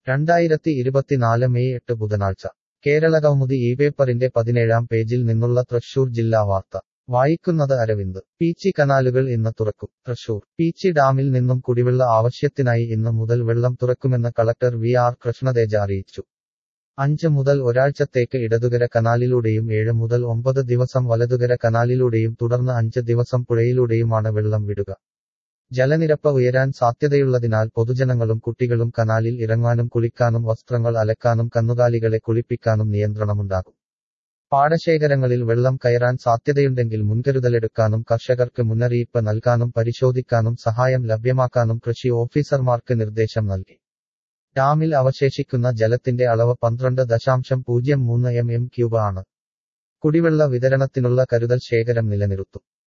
രണ്ടായിരത്തി ഇരുപത്തിനാല് മെയ് എട്ട് ബുധനാഴ്ച കേരളകൗമുദി ഈ പേപ്പറിന്റെ പതിനേഴാം പേജിൽ നിന്നുള്ള തൃശൂർ ജില്ലാ വാർത്ത വായിക്കുന്നത് അരവിന്ദ് പീച്ചി കനാലുകൾ ഇന്ന് തുറക്കും തൃശൂർ പീച്ചി ഡാമിൽ നിന്നും കുടിവെള്ള ആവശ്യത്തിനായി ഇന്ന് മുതൽ വെള്ളം തുറക്കുമെന്ന് കളക്ടർ വി ആർ കൃഷ്ണതേജ അറിയിച്ചു അഞ്ച് മുതൽ ഒരാഴ്ചത്തേക്ക് ഇടതുകര കനാലിലൂടെയും ഏഴ് മുതൽ ഒമ്പത് ദിവസം വലതുകര കനാലിലൂടെയും തുടർന്ന് അഞ്ച് ദിവസം പുഴയിലൂടെയുമാണ് വെള്ളം വിടുക ജലനിരപ്പ് ഉയരാൻ സാധ്യതയുള്ളതിനാൽ പൊതുജനങ്ങളും കുട്ടികളും കനാലിൽ ഇറങ്ങാനും കുളിക്കാനും വസ്ത്രങ്ങൾ അലക്കാനും കന്നുകാലികളെ കുളിപ്പിക്കാനും നിയന്ത്രണമുണ്ടാകും പാടശേഖരങ്ങളിൽ വെള്ളം കയറാൻ സാധ്യതയുണ്ടെങ്കിൽ മുൻകരുതലെടുക്കാനും കർഷകർക്ക് മുന്നറിയിപ്പ് നൽകാനും പരിശോധിക്കാനും സഹായം ലഭ്യമാക്കാനും കൃഷി ഓഫീസർമാർക്ക് നിർദ്ദേശം നൽകി ഡാമിൽ അവശേഷിക്കുന്ന ജലത്തിന്റെ അളവ് പന്ത്രണ്ട് ദശാംശം പൂജ്യം മൂന്ന് എം എം ക്യൂബ് ആണ് കുടിവെള്ള വിതരണത്തിനുള്ള കരുതൽ ശേഖരം നിലനിർത്തും